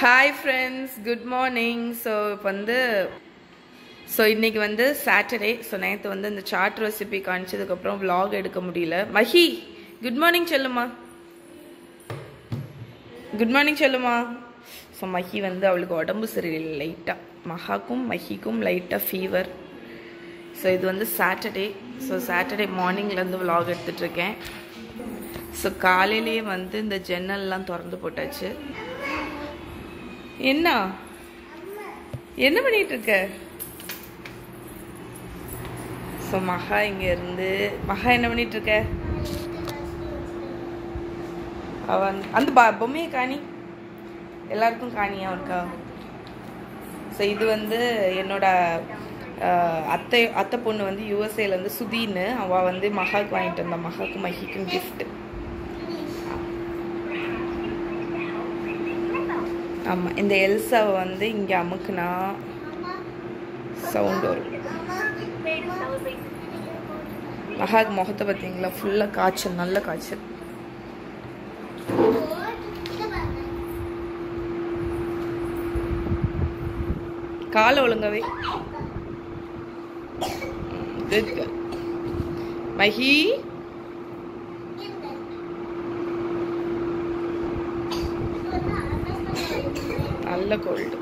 Hi friends good morning so இப்போ வந்து so இன்னைக்கு வந்து சாட்டர்டே ஸோ நேற்று வந்து இந்த சாட் ரெசிபி காமிச்சதுக்கப்புறம் vlog எடுக்க முடியல மஹி குட் மார்னிங் சொல்லுமா குட் மார்னிங் சொல்லுமா ஸோ மஹி வந்து அவளுக்கு உடம்பு சரியில்லை லைட்டாக மஹாக்கும் மஹிக்கும் லைட்டாக ஃபீவர் ஸோ இது வந்து சாட்டர்டே ஸோ சாட்டர்டே மார்னிங்லேருந்து vlog எடுத்துட்டு இருக்கேன் ஸோ காலையிலேயே வந்து இந்த ஜன்னல்லாம் திறந்து போட்டாச்சு என்ன என்ன பண்ணிட்டு இருக்க ஸோ மகா இங்க இருந்து மகா என்ன பண்ணிட்டு இருக்க அவன் அந்த ப- பொம்மையை காணி எல்லாருக்கும் காணியா இருக்கா ஸோ இது வந்து என்னோட அஹ், அத்தை அத்தை பொண்ணு வந்து யூஎஸ்ஏல இருந்து சுதின்னு அவள் வந்து மகாக்கு வாங்கிட்டு வந்தா மகாக்கும் மஹிக்கும் கிஃப்ட் ஆமாம் இந்த எல்சாவை வந்து இங்கே அமுக்குனா சவுண்ட் வரும் மகாக் முகத்தை பார்த்தீங்களா ஃபுல்லாக காய்ச்சல் நல்ல காய்ச்சல் காலை ஒழுங்கவே Good girl. மஹி நல்ல கோல்டு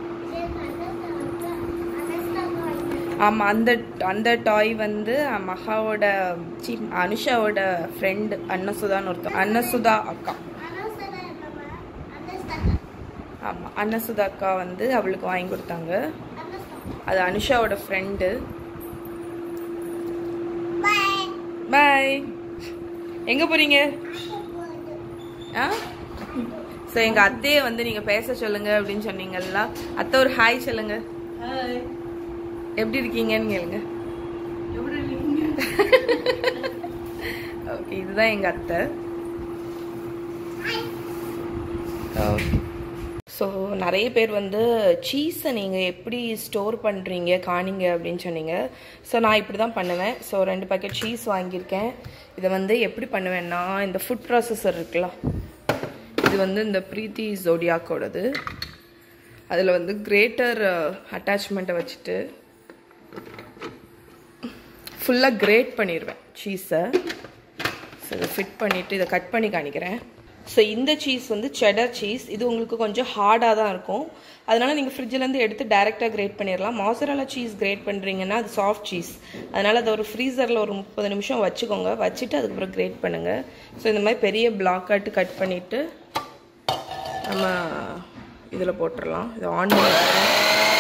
ஆமாம் அந்த அந்த டாய் வந்து மகாவோட சி அனுஷாவோட ஃப்ரெண்டு அன்னசுதான்னு ஒருத்தர் அன்னசுதா அக்கா ஆமாம் அன்னசுதா அக்கா வந்து அவளுக்கு வாங்கி கொடுத்தாங்க அது அனுஷாவோட ஃப்ரெண்டு பாய் எங்கே போகிறீங்க ஆ ஸோ எங்கள் அத்தையை வந்து நீங்கள் பேச சொல்லுங்க அப்படின்னு சொன்னீங்கல்ல அத்தை ஒரு ஹாய் சொல்லுங்க எப்படி இருக்கீங்கன்னு கேளுங்க ஓகே இதுதான் எங்கள் அத்தை ஓகே ஸோ நிறைய பேர் வந்து சீஸை நீங்கள் எப்படி ஸ்டோர் பண்ணுறீங்க காணிங்க அப்படின்னு சொன்னீங்க ஸோ நான் இப்படி தான் பண்ணுவேன் ஸோ ரெண்டு பேக்கெட் சீஸ் வாங்கியிருக்கேன் இதை வந்து எப்படி பண்ணுவேன்னா இந்த ஃபுட் ப்ராசஸர் இருக்குல்ல இது வந்து இந்த ப்ரீத்தி ஜோடியாக்கோடது அதில் வந்து கிரேட்டர் அட்டாச்மெண்ட்டை வச்சுட்டு ஃபுல்லாக கிரேட் பண்ணிடுவேன் சீஸை ஸோ இதை ஃபிட் பண்ணிவிட்டு இதை கட் பண்ணி காணிக்கிறேன் ஸோ இந்த சீஸ் வந்து செடர் சீஸ் இது உங்களுக்கு கொஞ்சம் ஹார்டாக தான் இருக்கும் அதனால் நீங்கள் ஃப்ரிட்ஜிலேருந்து எடுத்து டேரெக்டாக கிரேட் பண்ணிடலாம் மாசரலா சீஸ் கிரேட் பண்ணுறீங்கன்னா அது சாஃப்ட் சீஸ் அதனால் அதை ஒரு ஃப்ரீசரில் ஒரு முப்பது நிமிஷம் வச்சுக்கோங்க வச்சுட்டு அதுக்கப்புறம் கிரேட் பண்ணுங்கள் ஸோ இந்த மாதிரி பெரிய பிளாக்காட்டு கட் பண்ணிவிட்டு நம்ம இதில் போட்டுடலாம் இதை ஆன் பண்ணி வச்சுருக்கோம்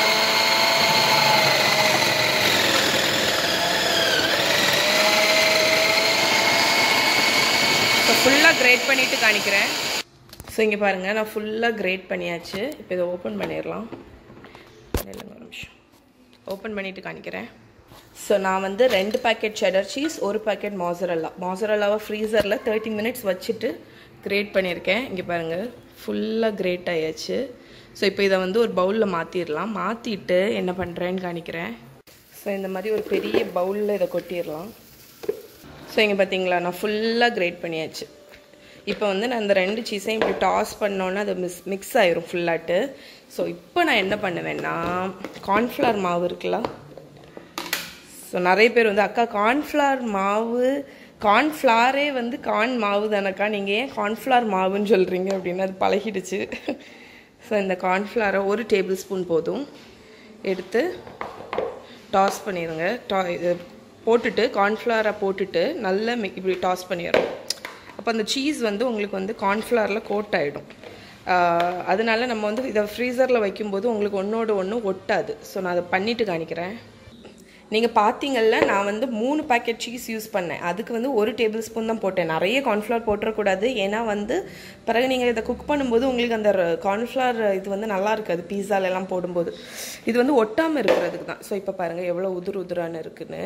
ஸோ ஃபுல்லாக கிரேட் பண்ணிவிட்டு காணிக்கிறேன் ஸோ இங்கே பாருங்கள் நான் ஃபுல்லாக கிரேட் பண்ணியாச்சு இப்போ இதை ஓப்பன் பண்ணிடலாம் இல்லைங்க ஒரு நிமிஷம் ஓப்பன் பண்ணிவிட்டு காணிக்கிறேன் ஸோ நான் வந்து ரெண்டு பாக்கெட் செடர் சீஸ் ஒரு பாக்கெட் மாசரல்லா மாசரல்லாவை ஃப்ரீசரில் தேர்ட்டி மினிட்ஸ் வச்சுட்டு கிரேட் பண்ணியிருக்கேன் இங்கே பாருங்கள் ஃபுல்லாக கிரேட் ஆயாச்சு ஸோ இப்போ இதை வந்து ஒரு பவுலில் மாற்றிடலாம் மாற்றிட்டு என்ன பண்ணுறேன்னு காணிக்கிறேன் ஸோ இந்த மாதிரி ஒரு பெரிய பவுலில் இதை கொட்டிடலாம் ஸோ இங்கே பார்த்தீங்களா நான் ஃபுல்லாக கிரேட் பண்ணியாச்சு இப்போ வந்து நான் இந்த ரெண்டு சீஸையும் இப்படி டாஸ் பண்ணோன்னே அது மிஸ் மிக்ஸ் ஆயிரும் ஃபுல்லாட்டு ஸோ இப்போ நான் என்ன பண்ணுவேன்னா கார்ன்ஃப்ளவர் மாவு இருக்குல்ல ஸோ நிறைய பேர் வந்து அக்கா கார்ன்ஃப்ளவர் மாவு கார்ன்ஃப்ளாரே வந்து கார்ன் மாவு தானக்கா நீங்கள் ஏன் கார்ன்ஃப்ளவர் மாவுன்னு சொல்கிறீங்க அப்படின்னு அது பழகிடுச்சு ஸோ இந்த கார்ன்ஃப்ளவரை ஒரு டேபிள் ஸ்பூன் போதும் எடுத்து டாஸ் பண்ணிடுங்க டா இது போட்டுட்டு கார்ன்ஃப்ளவரை போட்டுட்டு நல்லா மி- இப்படி டாஸ் பண்ணிடணும் அப்போ அந்த சீஸ் வந்து உங்களுக்கு வந்து கார்ன்ஃப்ளவரில் கோட் ஆகிடும் அதனால நம்ம வந்து இதை ஃப்ரீசரில் வைக்கும்போது உங்களுக்கு ஒன்றோட ஒன்று ஒட்டாது ஸோ நான் அதை பண்ணிட்டு காணிக்கிறேன் நீங்கள் பார்த்தீங்கல்ல நான் வந்து மூணு பாக்கெட் சீஸ் யூஸ் பண்ணேன் அதுக்கு வந்து ஒரு டேபிள் ஸ்பூன் தான் போட்டேன் நிறைய கார்ன்ஃப்ளவர் போட்டுறக்கூடாது ஏன்னா வந்து பிறகு நீங்கள் இதை குக் பண்ணும்போது உங்களுக்கு அந்த கார்ன்ஃப்ளவர் இது வந்து நல்லா இருக்காது பீஸால எல்லாம் போடும்போது இது வந்து ஒட்டாமல் இருக்கிறதுக்கு தான் ஸோ இப்போ பாருங்கள் எவ்வளோ உதிர் உதிரான இருக்குன்னு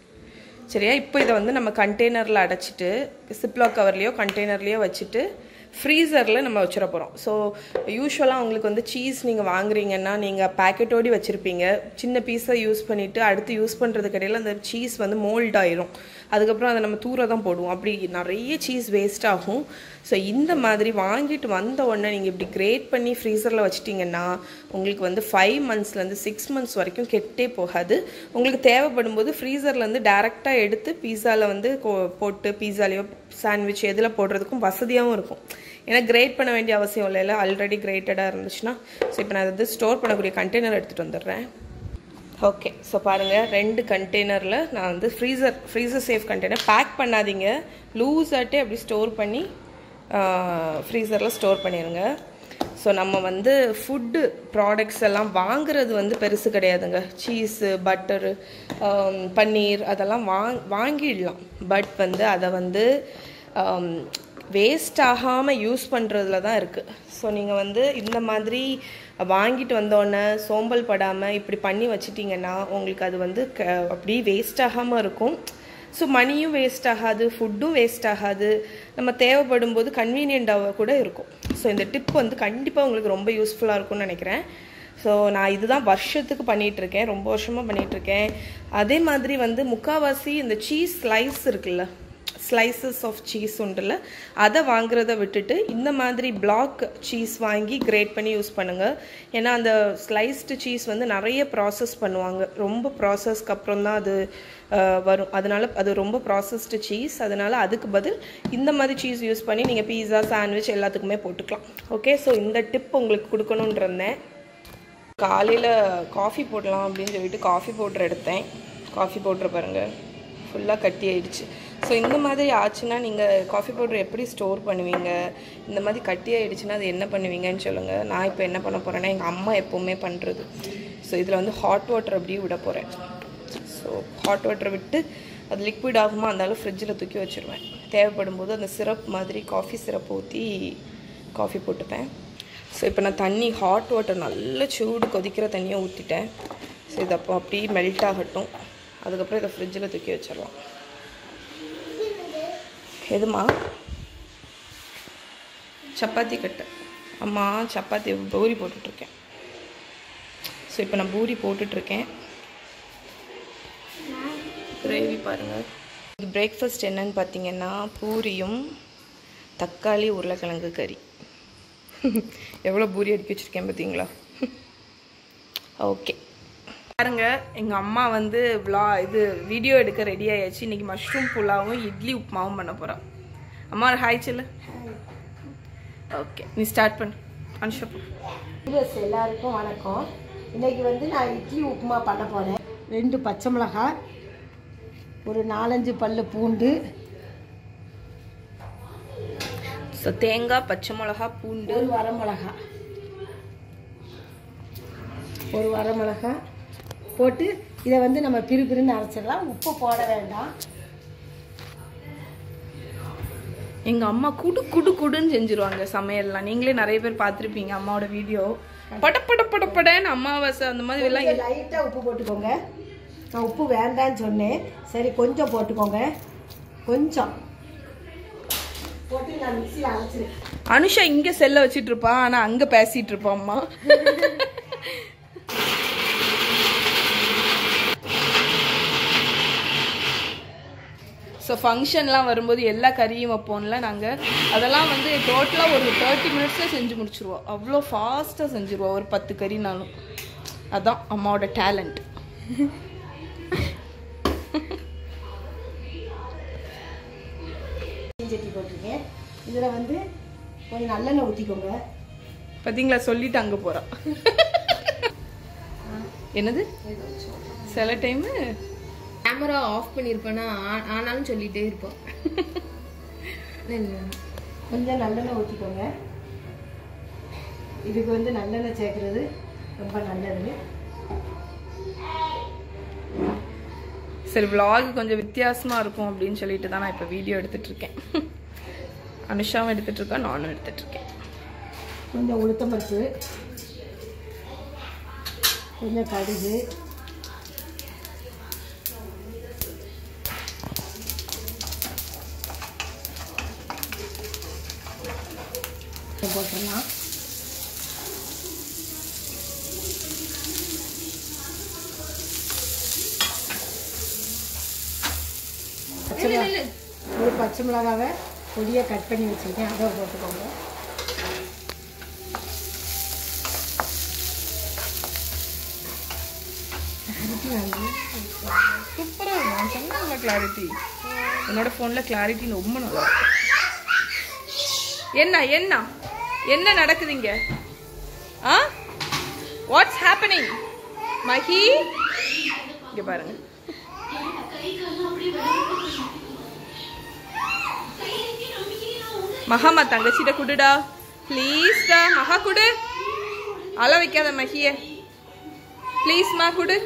சரியா இப்போ இதை வந்து நம்ம கண்டெய்னரில் அடைச்சிட்டு சிப்லாக் கவர்லேயோ கண்டெய்னர்லேயோ வச்சுட்டு ஃப்ரீசரில் நம்ம வச்சிட போகிறோம் ஸோ யூஸ்வலாக உங்களுக்கு வந்து சீஸ் நீங்கள் வாங்குறீங்கன்னா நீங்கள் பேக்கெட்டோடி வச்சுருப்பீங்க சின்ன பீஸை யூஸ் பண்ணிவிட்டு அடுத்து யூஸ் பண்ணுறதுக்கு இடையில அந்த சீஸ் வந்து மோல்ட் ஆயிரும் அதுக்கப்புறம் அதை நம்ம தூர தான் போடுவோம் அப்படி நிறைய சீஸ் வேஸ்ட் ஆகும் ஸோ இந்த மாதிரி வாங்கிட்டு வந்த உடனே நீங்கள் இப்படி கிரேட் பண்ணி ஃப்ரீசரில் வச்சிட்டிங்கன்னா உங்களுக்கு வந்து ஃபைவ் மந்த்ஸ்லேருந்து சிக்ஸ் மந்த்ஸ் வரைக்கும் கெட்டே போகாது உங்களுக்கு தேவைப்படும் போது ஃப்ரீசர்லேருந்து டேரெக்டாக எடுத்து பீஸாவில் வந்து கோ- போட்டு பீஸாலேயோ சாண்ட்விச் எதில் போடுறதுக்கும் வசதியாகவும் இருக்கும் ஏன்னா கிரேட் பண்ண வேண்டிய அவசியம் இல்லைல்ல ஆல்ரெடி கிரேட்டடாக இருந்துச்சுன்னா ஸோ இப்போ நான் வந்து ஸ்டோர் பண்ணக்கூடிய கண்டெய்னர் எடுத்துகிட்டு வந்துடுறேன் ஓகே ஸோ பாருங்கள் ரெண்டு கண்டெய்னரில் நான் வந்து freezer freezer safe container pack பண்ணாதீங்க லூஸ் ஆட்டே அப்படி ஸ்டோர் பண்ணி ஃப்ரீசரில் ஸ்டோர் பண்ணிடுங்க ஸோ நம்ம வந்து ஃபுட்டு ப்ராடக்ட்ஸ் எல்லாம் வாங்குறது வந்து பெருசு கிடையாதுங்க சீஸு பட்டரு பன்னீர் அதெல்லாம் வாங் வாங்கிடலாம் பட் வந்து அதை வந்து வேஸ்ட் ஆகாமல் யூஸ் பண்ணுறதுல தான் இருக்குது ஸோ நீங்கள் வந்து இந்த மாதிரி வாங்கிட்டு வந்தோடனே சோம்பல் படாமல் இப்படி பண்ணி வச்சிட்டிங்கன்னா உங்களுக்கு அது வந்து க அப்படியே வேஸ்ட் ஆகாமல் இருக்கும் ஸோ மணியும் வேஸ்ட் ஆகாது ஃபுட்டும் வேஸ்ட் ஆகாது நம்ம தேவைப்படும் போது கன்வீனியண்ட்டாக கூட இருக்கும் ஸோ இந்த டிப் வந்து கண்டிப்பாக உங்களுக்கு ரொம்ப யூஸ்ஃபுல்லாக இருக்கும்னு நினைக்கிறேன் ஸோ நான் இதுதான் வருஷத்துக்கு பண்ணிட்டு இருக்கேன் ரொம்ப வருஷமாக பண்ணிட்டு இருக்கேன் அதே மாதிரி வந்து முக்காவாசி இந்த சீஸ் ஸ்லைஸ் இருக்குல்ல ஸ்லைசஸ் ஆஃப் சீஸ் உண்டுல்ல அதை வாங்குறத விட்டுட்டு இந்த மாதிரி பிளாக் சீஸ் வாங்கி கிரேட் பண்ணி யூஸ் பண்ணுங்கள் ஏன்னா அந்த ஸ்லைஸ்டு சீஸ் வந்து நிறைய ப்ராசஸ் பண்ணுவாங்க ரொம்ப ப்ராசஸ்க்கு அப்புறம் தான் அது அஹ், வரும் அதனால அது ரொம்ப ப்ராசஸ்டு சீஸ் அதனால அதுக்கு பதில் இந்த மாதிரி சீஸ் யூஸ் பண்ணி நீங்கள் பீஸா சாண்ட்விச் எல்லாத்துக்குமே போட்டுக்கலாம் ஓகே ஸோ இந்த டிப் உங்களுக்கு கொடுக்கணுன்னு இருந்தேன் காலையில் காஃபி போடலாம் அப்படின்னு சொல்லிட்டு காஃபி பவுட்ரு எடுத்தேன் காஃபி பவுட்ரு பாருங்கள் ஃபுல்லாக கட்டி ஆயிடுச்சு ஸோ இந்த மாதிரி ஆச்சுன்னா நீங்கள் காஃபி பவுட்ரு எப்படி ஸ்டோர் பண்ணுவீங்க இந்த மாதிரி கட்டி ஆயிடுச்சுன்னா அது என்ன பண்ணுவீங்கன்னு சொல்லுங்கள் நான் இப்போ என்ன பண்ண போகிறேன்னா எங்கள் அம்மா எப்போவுமே பண்ணுறது ஸோ இதில் வந்து ஹாட் வாட்டர் அப்படியே விட போகிறேன் ஸோ ஹாட் வாட்டர் விட்டு அது லிக்விட் ஆகுமா இருந்தாலும் ஃப்ரிட்ஜில் தூக்கி வச்சுருவேன் தேவைப்படும் போது அந்த சிரப் மாதிரி காஃபி சிரப் ஊற்றி காஃபி போட்டுப்பேன் ஸோ இப்போ நான் தண்ணி ஹாட் வாட்டர் நல்ல சூடு கொதிக்கிற தண்ணியை ஊற்றிட்டேன் ஸோ இது அப்போ அப்படியே மெல்ட் ஆகட்டும் அதுக்கப்புறம் இதை ஃப்ரிட்ஜில் தூக்கி வச்சிடலாம் எதுமா சப்பாத்தி கட்டு அம்மா சப்பாத்தி பூரி போட்டுட்ருக்கேன் ஸோ இப்போ நான் பூரி போட்டுட்ருக்கேன் கிரேவி பாருங்கள் இது பிரேக்ஃபாஸ்ட் என்னன்னு பார்த்தீங்கன்னா பூரியும் தக்காளி உருளைக்கிழங்கு கறி எவ்வளோ பூரி அடிக்க வச்சுருக்கேன் பார்த்தீங்களா ஓகே பாருங்க எங்கள் அம்மா வந்து விளா இது வீடியோ எடுக்க ரெடி ஆயாச்சு இன்னைக்கு மஷ்ரூம் புலாவும் இட்லி உப்புமாவும் பண்ண போகிறோம் அம்மா ஒரு ஹாய் சொல்லு ஓகே நீ ஸ்டார்ட் பண்ணு அனுஷா போ. வியூவர்ஸ் எல்லாருக்கும் வணக்கம் இன்னைக்கு வந்து நான் இட்லி உப்புமா பண்ண போகிறேன் ரெண்டு பச்சை மிளகாய் ஒரு நாலஞ்சு பல்லு பூண்டு ஸோ தேங்காய் பச்சை மிளகா பூண்டு ஒரு வரமிளகா ஒரு வரமிளகா போட்டு இதை வந்து நம்ம பிறு பிறுன்னு அரைச்சிடலாம் உப்பு போட வேண்டாம் எங்கள் அம்மா குடு குடு குடுன்னு செஞ்சுருவாங்க சமையல்லாம் நீங்களே நிறைய பேர் பார்த்துருப்பீங்க அம்மாவோட வீடியோ பட பட பட படன்னு அமாவாசை அந்த மாதிரி எல்லாம் கொஞ்சம் லைட்டாக உப்பு போட்டுக்கோங்க நான் உப்பு வேண்டான்னு சொன்னேன் சரி கொஞ்சம் போட்டுக்கோங்க கொஞ்சம் போட்டு நான் மிக்சியில் அரைச்சிருக்கேன் அனுஷா இங்க செல்ல வச்சிட்டு இருப்பா ஆனா அங்க பேசிட்டு இருப்பா அம்மா ஸோ ஃபங்க்ஷன்லாம் வரும்போது எல்லா கறியும் வைப்போம்ல நாங்கள் அதெல்லாம் வந்து டோட்டலாக ஒரு தேர்ட்டி மினிட்ஸில் செஞ்சு முடிச்சிருவோம் அவ்வளோ ஃபாஸ்ட்டாக செஞ்சுருவோம் ஒரு பத்து கறினாலும் அதான் அம்மாவோட டேலண்ட் சட்டி போட்டிருக்கேன் இதில் வந்து கொஞ்சம் நல்லெண்ணெய் ஊற்றிக்கோங்க பார்த்தீங்களா சொல்லிட்டு அங்கே போகிறா என்னது சில டைமு கேமரா ஆஃப் பண்ணியிருப்பேன்னா ஆ- ஆனாலும் சொல்லிட்டே இருப்போம் கொஞ்சம் நல்லெண்ணெய் ஊற்றிக்கோங்க இதுக்கு வந்து நல்லெண்ணெய் சேர்க்குறது ரொம்ப நல்லது சரி vlog கொஞ்சம் வித்தியாசமாக இருக்கும் அப்படின்னு சொல்லிட்டு தான் நான் இப்போ வீடியோ எடுத்துட்டு இருக்கேன் அனுஷாவும் எடுத்துட்டு இருக்கா நானும் எடுத்துட்டு இருக்கேன் கொஞ்சம் உளுத்தம்பருப்பு கொஞ்சம் கடுகு கொஞ்சம் போட்டுடலாம் பச்சை இல்ல, மிளகா இல்ல. ஒரு பச்சை மிளகாவை பொடியாக கட் பண்ணி வச்சுருக்கேன் அதை போட்டுக்கோங்க அரிசி வாங்கி சூப்பராக நான் சொன்னேன்ல கிளாரிட்டி என்னோட ஃபோனில் கிளாரிட்டி ரொம்ப நல்லா இருக்கு. என்ன என்ன என்ன நடக்குது இங்க ஆ வாட்ஸ் ஹேப்பனிங் மஹி இங்க பாருங்க மகாமா தங்கச்சிட்ட குடுடா ப்ளீஸ்டா மகா குடு அழ வைக்காத மஹிய ப்ளீஸ்மா குடு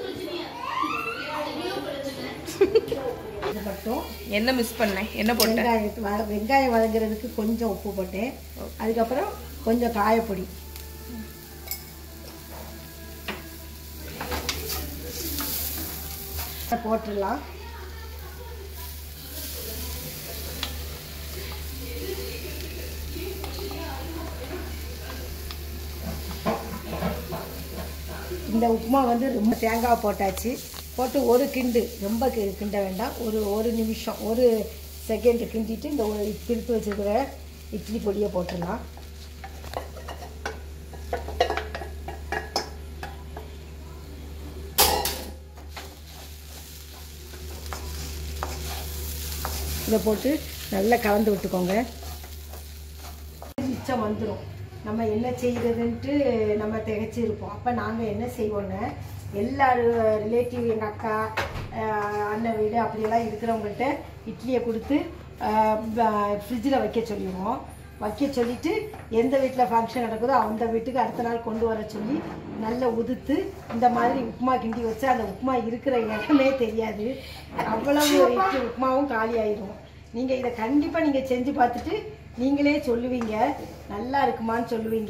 இது மட்டும் என்ன மிஸ் பண்ணேன் என்ன போட்டேன் வெங்காயத்து வ வெங்காயம் வதங்குறதுக்கு கொஞ்சம் உப்பு போட்டேன் அதுக்கப்புறம் கொஞ்சம் காயப்பொடி இதை போட்டுடலாம் இந்த உப்புமா வந்து ரொம்ப தேங்காய் போட்டாச்சு போட்டு ஒரு கிண்டு ரொம்ப கி- கிண்ட வேண்டாம் ஒரு ஒரு நிமிஷம் ஒரு செகண்ட் கிண்டிட்டு இந்த ஒரு பிரித்து வச்சுருக்கிற இட்லி பொடியை போட்டுடலாம் இதை போட்டு நல்லா கலந்து விட்டுக்கோங்க மிச்சம் வந்துடும் நம்ம என்ன செய்யறதுன்ட்டு நம்ம திகைச்சு இருப்போம் அப்போ நாங்கள் என்ன செய்வோன்னு எல்லா ரிலேட்டிவ் எங்கள் அக்கா ஆஹ் அண்ணன் வீடு அப்படியெல்லாம் இருக்கிறவங்கள்ட்ட இட்லியை கொடுத்து ஃப்ரிட்ஜில் வைக்க சொல்லிடுவோம் வைக்க சொல்லிட்டு எந்த வீட்டில் ஃபங்க்ஷன் நடக்குதோ அந்த வீட்டுக்கு அடுத்த நாள் கொண்டு வர சொல்லி நல்லா உதுத்து இந்த மாதிரி உப்புமா கிண்டி வச்சு அந்த உப்புமா இருக்கிற இடமே தெரியாது அவ்வளவு இட்லி உப்புமாவும் காலி ஆயிடும் நீங்கள் இதை கண்டிப்பாக நீங்கள் செஞ்சு பார்த்துட்டு நீங்களே சொல்லுவீங்க நல்லா இருக்குமான்னு சொல்லுவீங்க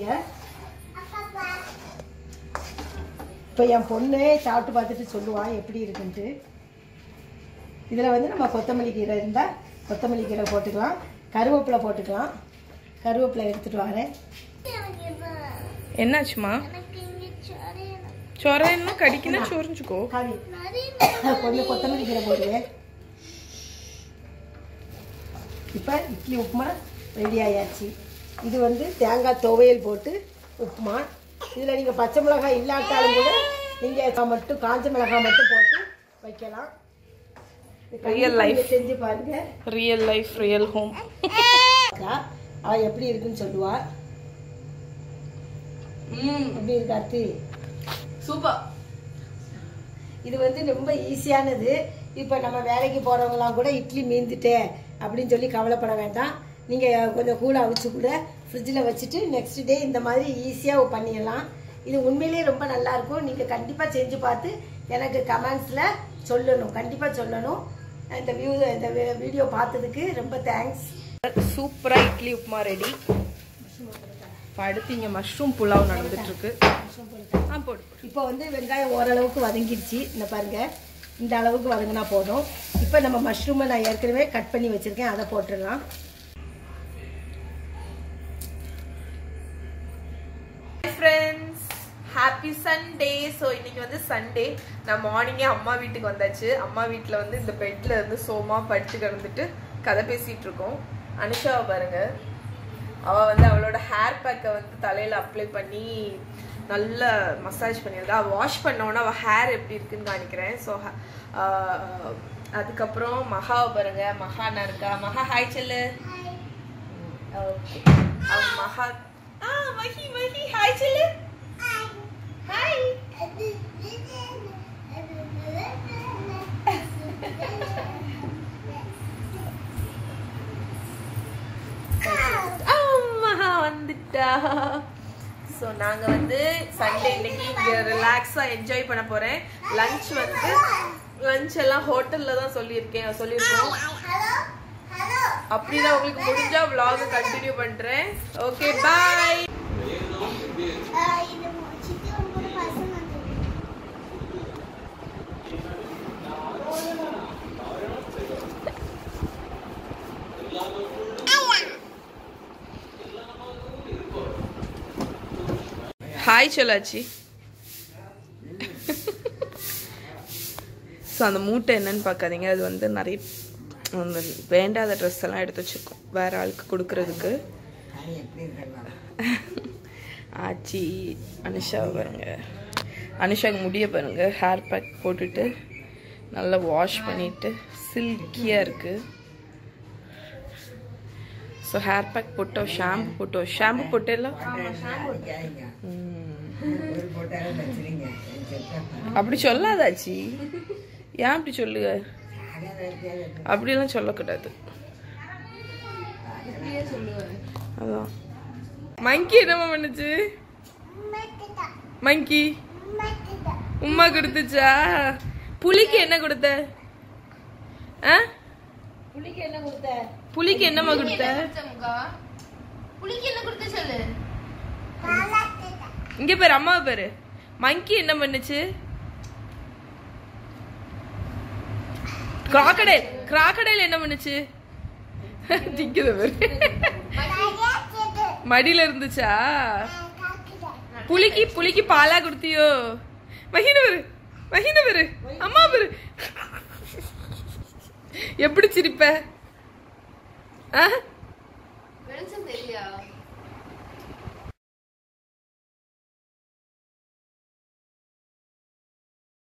இப்போ என் பொண்ணே சாப்பிட்டு பார்த்துட்டு சொல்லுவான் எப்படி இருக்குன்ட்டு இதில் வந்து நம்ம கொத்தமல்லி கீரை இருந்தால் கொத்தமல்லி கீரை போட்டுக்கலாம் கருவேப்பிலை போட்டுக்கலாம் கருவேப்பிலை எடுத்துகிட்டு வரேன் என்னாச்சுமா சொரன்னா கடிக்குன்னா சொரிஞ்சுக்கோ காவி கொஞ்சம் கொத்தமல்லி கீரை போடுவேன் இப்போ இட்லி உப்புமா ரெடி ஆயாச்சு இது வந்து தேங்காய் துவையல் போட்டு உப்புமா இதில் நீங்கள் பச்சை மிளகாய் இல்லாட்டாலும் கூட நீங்கள் மட்டும் காஞ்ச மிளகாய் மட்டும் போட்டு வைக்கலாம் இது Real கண்டிப்பா life. நீங்க செஞ்சு பாருங்க ரியல் லைஃப் ரியல் ஹோம் அக்கா, அவ எப்படி இருக்குன்னு சொல்லுவா எப்படி இருக்கு அத்தி சூப்பர் இது வந்து ரொம்ப ஈஸியானது இப்போ நம்ம வேலைக்கு போகிறவங்களாம் கூட இட்லி மீந்துட்டே அப்படின்னு சொல்லி கவலைப்பட வேண்டாம் நீங்கள் கொஞ்சம் கூழ அவிச்சு கூட ஃப்ரிட்ஜில் வச்சுட்டு நெக்ஸ்ட் டே இந்த மாதிரி ஈஸியாக பண்ணிடலாம் இது உண்மையிலேயே ரொம்ப நல்லா இருக்கும் நீங்கள் கண்டிப்பாக செஞ்சு பார்த்து எனக்கு கமெண்ட்ஸில் சொல்லணும் கண்டிப்பாக சொல்லணும் இந்த வியூ இந்த வீடியோ பார்த்ததுக்கு ரொம்ப தேங்க்ஸ் சூப்பரா இட்லி உப்புமா ரெடி இப்போ அடுத்து இங்க மஷ்ரூம் புலாவ் நடந்துட்டு இருக்கு ஆ போடு இப்போ வந்து வெங்காயம் ஓரளவுக்கு வதங்கிடுச்சு இந்த பாருங்க இந்த அளவுக்கு வதங்கினா போதும் இப்போ நம்ம மஷ்ரூமை நான் ஏற்கனவே கட் பண்ணி வச்சிருக்கேன் அதை போட்டுடலாம் ஃப்ரெண்ட்ஸ் ஹாப்பி சண்டே ஸோ இன்னைக்கு வந்து சண்டே நான் மார்னிங்கே அம்மா வீட்டுக்கு வந்தாச்சு அம்மா வீட்டில் வந்து இந்த பெட்ல இருந்து சோமா படுத்து கிடந்துட்டு கதை பேசிட்டு இருக்கோம் அனுஷாவை பாருங்க அவ வந்து அவளோட ஹேர் பேக்கை வந்து தலையில அப்ளை பண்ணி நல்ல மசாஜ் பண்ணியிருக்கா அவள் வாஷ் பண்ணோன்னா அவள் ஹேர் எப்படி இருக்குன்னு காணிக்கிறேன் ஸோ அதுக்கப்புறம் மகாவை பாருங்க மகானா இருக்கா மகா ஹாய் செல்லு ஓகே அவ மகா ஆ மஹி மஹி ஹாய் செல்லு ஹாய் மகா வந்துட்டா ஸோ நாங்கள் வந்து சண்டே இன்னைக்கு இங்கே ரிலாக்ஸாக என்ஜாய் பண்ண போகிறேன் லஞ்ச் வந்து லஞ்ச் எல்லாம் ஹோட்டலில் தான் சொல்லியிருக்கேன் சொல்லியிருக்கோம் அப்படிதான் உங்களுக்கு முடிஞ்சா vlog கண்டினியூ பண்றேன் ஓகே பாய் இது முடிச்சிட்டு உங்களோட பசங்க ஹாய் சொல்லாச்சி ஸோ அந்த மூட்டை என்னன்னு பார்க்காதீங்க அது வந்து நிறைய அந்த வேண்டாத ட்ரெஸ் எல்லாம் எடுத்து வச்சிருக்கோம் வேற ஆளுக்கு கொடுக்கறதுக்கு ஆச்சி அனுஷா பாருங்க அனுஷாக்கு முடிய பாருங்க ஹேர் பேக் போட்டுட்டு நல்லா வாஷ் பண்ணிட்டு சில்கியாக இருக்கு ஸோ ஹேர் பேக் போட்டோம் ஷாம்பு போட்டோம் ஷாம்பு போட்டேலாம் அப்படி சொல்லாதாச்சி ஏன் அப்படி சொல்லுங்க அப்படியெல்லாம் சொல்லக்கூடாது அதான் மங்கி என்னம்மா பண்ணுச்சு மங்கி உம்மா கொடுத்துச்சா புலிக்கு என்ன கொடுத்த ஆ புளிக்கு என்ன கொடுத்த புலிக்கு என்னம்மா கொடுத்த புளிக்கு என்ன கொடுத்த சொல்லு இங்க பேரு அம்மா பேரு மங்கி என்ன பண்ணுச்சு கிராக்கடைல் கிராக்கடைல் என்ன பண்ணுச்சு திக்குது பேரு மடியில இருந்துச்சா புலிக்கு புலிக்கு பாலா கொடுத்தியோ மகின பேரு மகின பேரு அம்மா பேரு எப்படி சிரிப்ப ஆ? வெளிச்சம் தெரியா